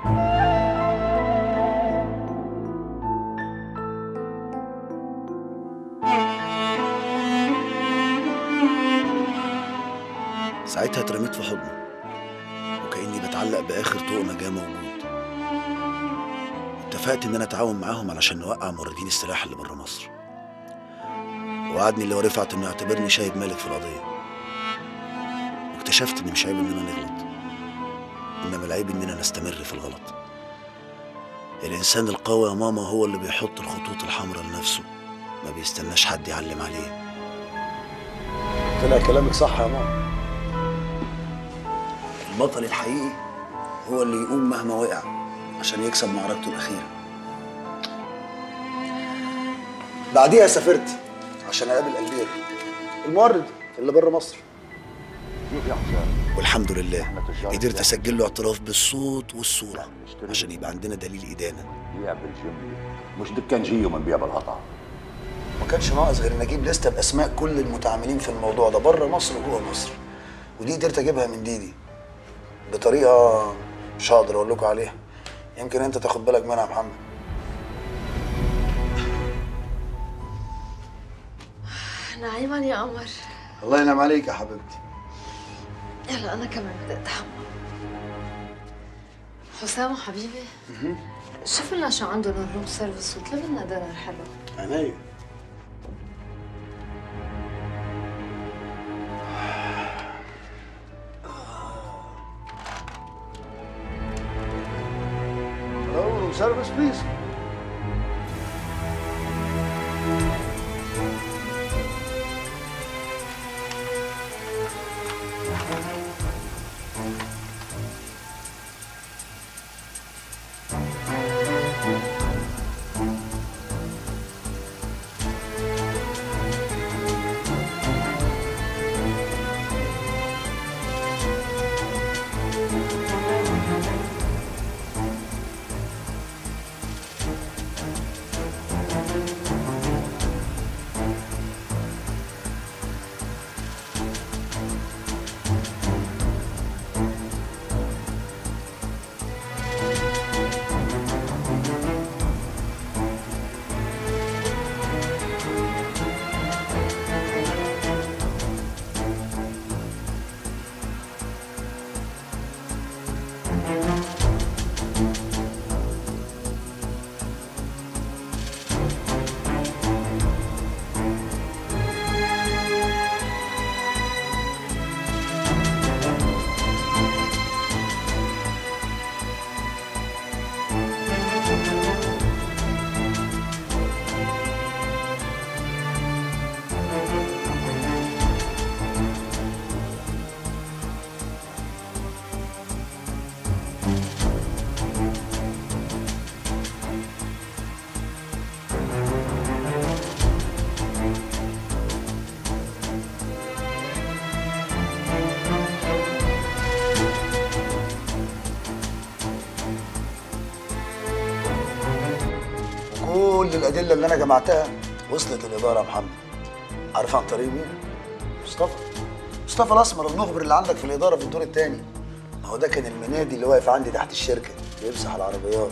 ساعتها اترميت في حضنه وكأني بتعلق بآخر طوق نجاة موجود اتفقت إن أنا أتعاون معاهم علشان نوقع موردين السلاح اللي بره مصر وعدني اللي هو رفعت إنه يعتبرني شاهد مالك في القضية واكتشفت إن مش عيب إننا نغلط إنما العيب إننا نستمر في الغلط الإنسان القوي يا ماما هو اللي بيحط الخطوط الحمراء لنفسه ما بيستناش حد يعلم عليه طلع كلامك صح يا ماما البطل الحقيقي هو اللي يقوم مهما وقع عشان يكسب معركته الأخيرة بعديها سافرت عشان أقابل ألبير المورد اللي بره مصر شوف يا حسام والحمد لله إحنا تجار قدرت سلاح. أسجل له اعتراف بالصوت والصورة نشتري عشان يبقى عندنا دليل إدانة بيع بالجملة مش دكانجية من بيع بالقطع ما كانش ناقص غير ان اجيب لسته باسماء كل المتعاملين في الموضوع ده بره مصر وجوه مصر ودي قدرت اجيبها من ديدي بطريقه مش هقدر اقول لكم عليها يمكن انت تاخد بالك منها يا محمد نعيما يا قمر الله ينعم عليك يا حبيبتي يلا انا كمان بدي اتحمل حسام حبيبي شوف لنا شو عندهم الروم سيرفيس وطلب لنا دينر حلو عينيا Hello, room service, please. كل الادله اللي انا جمعتها وصلت الاداره يا محمد عارف عن طريق مين مصطفى مصطفى الاسمر المخبر اللي عندك في الاداره في الدور الثاني ما هو ده كان المنادي اللي واقف عندي تحت الشركه بيمسح العربيات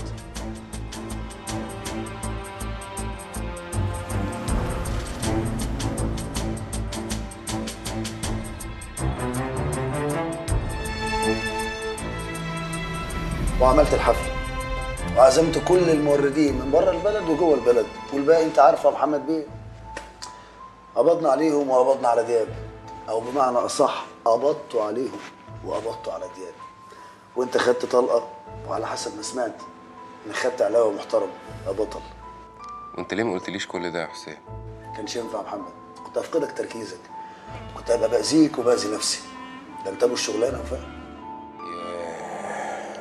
وعملت الحفله وعزمت كل الموردين من بره البلد وجوه البلد والباقي انت عارفه يا محمد بيه قبضنا عليهم وقبضنا على دياب او بمعنى اصح قبضتوا عليهم وقبضتوا على دياب وانت خدت طلقه وعلى حسب ما سمعت انك خدت علاوه محترم يا بطل وانت ليه ما قلتليش كل ده يا حسام كانش ينفع يا محمد كنت افقدك تركيزك كنت هبقى باذيك وباذي نفسي ده انت ابو الشغلانه وفاهم ياه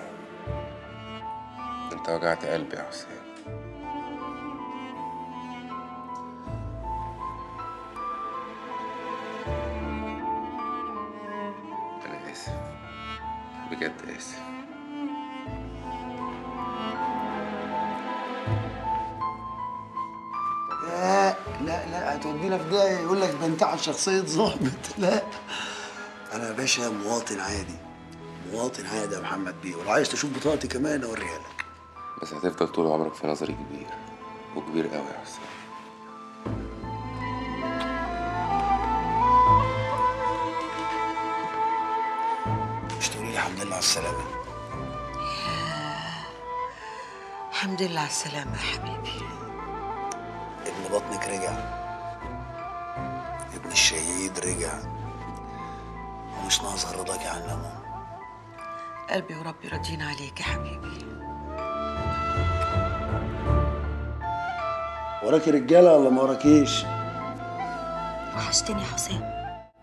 انت وجعت قلبي يا حسام انا اسف بجد اسف لا لا لا هتودينا في ده يقول لك بنتعل شخصية ظابط لا أنا يا باشا مواطن عادي مواطن عادي يا محمد بيه ولو عايز تشوف بطاقتي كمان اوريها لك بس هتفضل طول عمرك في نظري كبير وكبير قوي يا حسام مش تقولي لي الحمد لله على السلامه الحمد لله على السلامة يا حبيبي ابن بطنك رجع ابن الشهيد رجع ومش ناقص رضاك يعلمه قلبي وربي راضيين عليك يا حبيبي وراكي رجاله ولا ما وراكيش وحشتني يا حسام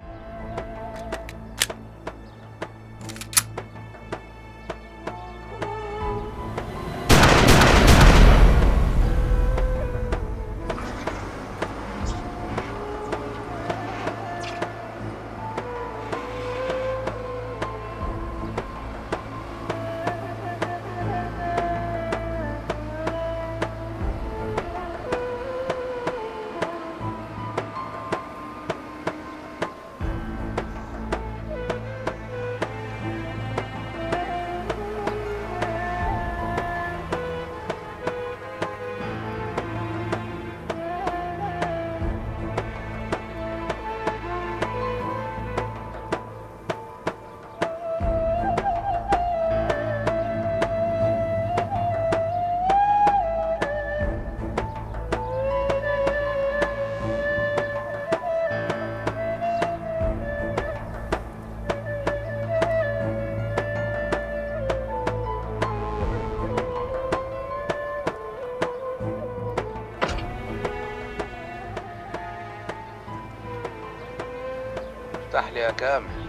افتح لي يا كامل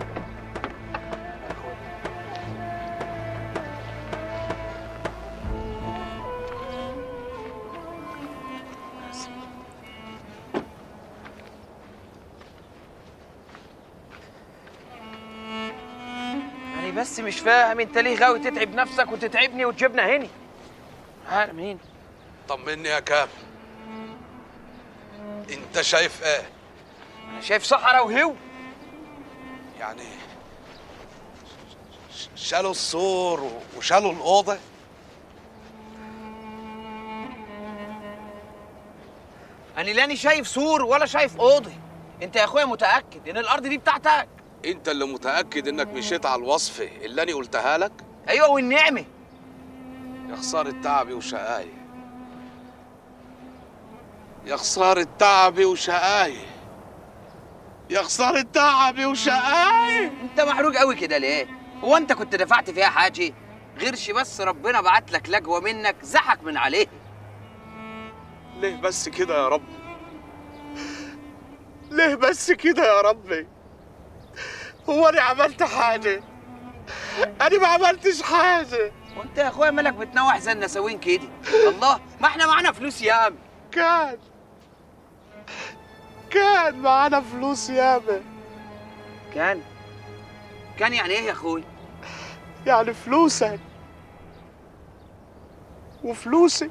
يعني بس مش فاهم انت ليه غاوي تتعب نفسك وتتعبني وتجيبنا هنا عارف مين طمني يا كامل انت شايف ايه انا شايف صحراء وهو يعني ش- شالوا السور و- وشالوا الاوضه انا لاني شايف سور ولا شايف اوضه انت يا اخويا متاكد ان الارض دي بتاعتك انت اللي متاكد انك مشيت على الوصفه اللي انا قلتها لك ايوه والنعمه يا خساره تعبي وشقاي يا خساره تعبي وشقاي يا خساره تعبي وشقاي انت محروق قوي كده ليه هو انت كنت دفعت فيها حاجه غيرش بس ربنا بعت لك لجوه منك زحك من عليه ليه بس كده يا رب ليه بس كده يا ربي هو انا عملت حاجه انا ما عملتش حاجه وانت يا اخويا مالك بتنوح زي النساوين كده الله ما احنا معانا فلوس ياما كان كان معانا فلوس ياما كان كان يعني ايه يا اخوي يعني فلوسك وفلوسي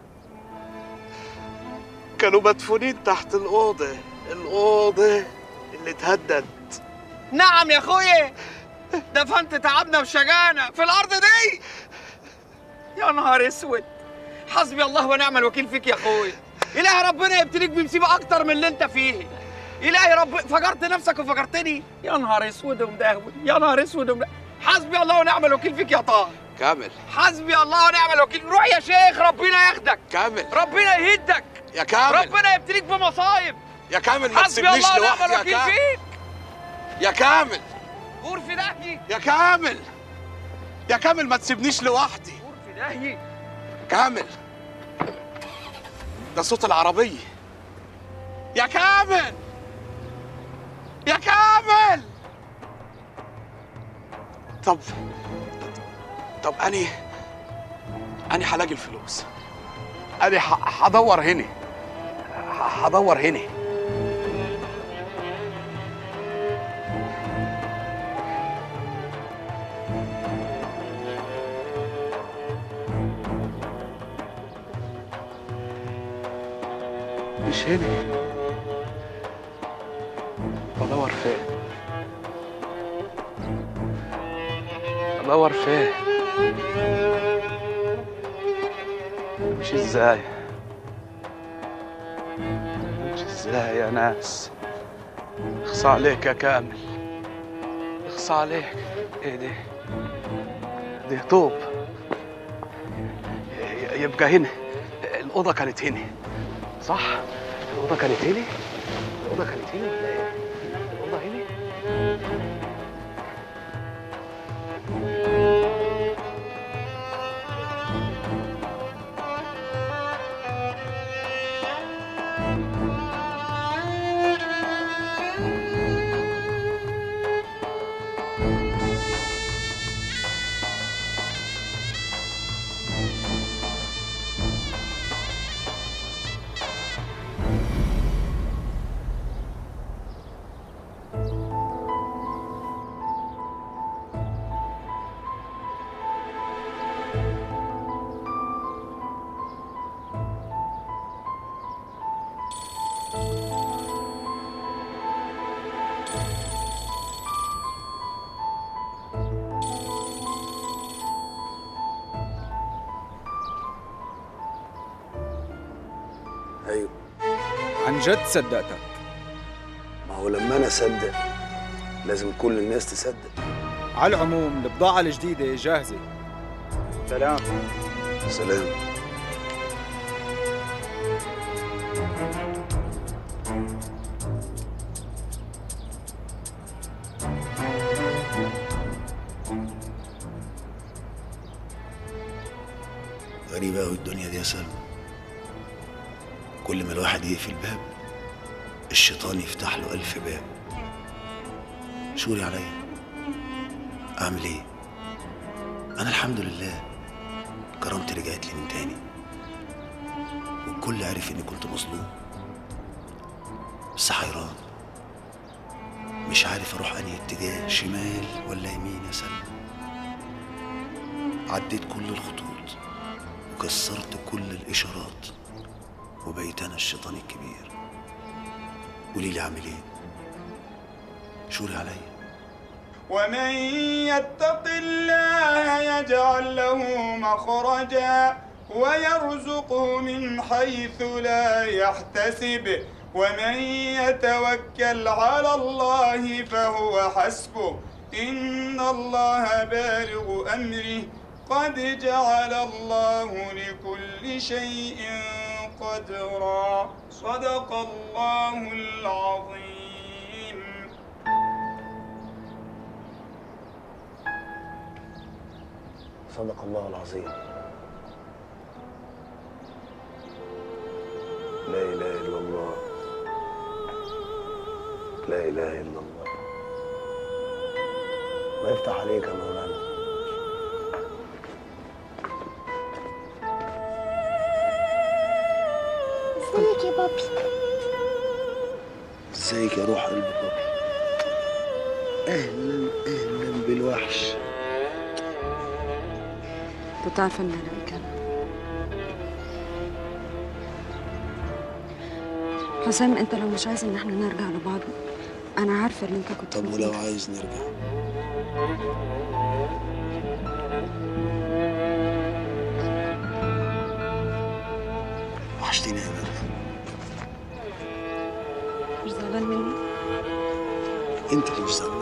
كانوا مدفونين تحت الأوضة الأوضة اللي اتهدت نعم يا اخويا دفنت تعبنا وشجانا في الارض دي يا نهار اسود حسبي الله ونعم الوكيل فيك يا اخويا الهي ربنا يبتليك بمصيبه اكتر من اللي انت فيه الهي رب فجرت نفسك وفجرتني يا نهار اسود ومدهول يا نهار اسود ومدهول حسبي الله ونعم الوكيل فيك يا طه كامل حسبي الله ونعم الوكيل روح يا شيخ ربنا ياخدك كامل ربنا يهدك يا كامل ربنا يبتليك بمصايب يا كامل ما حسبي تسيبنيش الله ونعم لوحدي يا الوكيل كامل فيك يا كامل غور في داهية يا كامل يا كامل ما تسيبنيش لوحدي غور في داهية كامل ده صوت العربية يا كامل يا كامل طب طب أني أني هلاقي الفلوس أني ح- هدور هنا ح- هدور هنا مش هنا بدور فين ادور فين مش ازاي مش ازاي يا ناس اخصى عليك يا كامل اخصى عليك ايه دي دي طوب ي- يبقى هنا الأوضة كانت هنا صح؟ الأوضة كانت هنا؟ الأوضة كانت هنا ولا إيه؟ الأوضة هنا؟ ايوه عن جد صدقتك ما هو لما انا اصدق لازم كل الناس تصدق على العموم البضاعة الجديدة جاهزة سلام سلام غريبة أوي الدنيا دي يا سلمى كل ما الواحد يقفل باب الشيطان يفتح له ألف باب شوري عليا أعمل إيه؟ أنا الحمد لله كرامتي رجعت لي من تاني والكل عرف إني كنت مظلوم بس حيران مش عارف أروح أنهي اتجاه شمال ولا يمين يا سلمى عديت كل الخطوط وكسرت كل الإشارات وبقيت أنا الشيطان الكبير قولي لي أعمل إيه؟ شوري عليا ومن يتق الله يجعل له مخرجا ويرزقه من حيث لا يحتسب ومن يتوكل على الله فهو حسبه إن الله بالغ أمره قد جعل الله لكل شيء قدرا صدق الله العظيم صدق الله العظيم لا إله إلا الله لا إله إلا الله ما يفتح عليك يا مولانا ازيك يا بابي ازيك يا روح قلب بابي اهلا اهلا بالوحش بتعرف ان انا كان حسام انت لو مش عايز ان احنا نرجع لبعض انا عارفه اللي انت كنت طب بتقوله. ولو عايز نرجع وحشتيني يا مريم مش زعلان مني انت اللي مش زعلان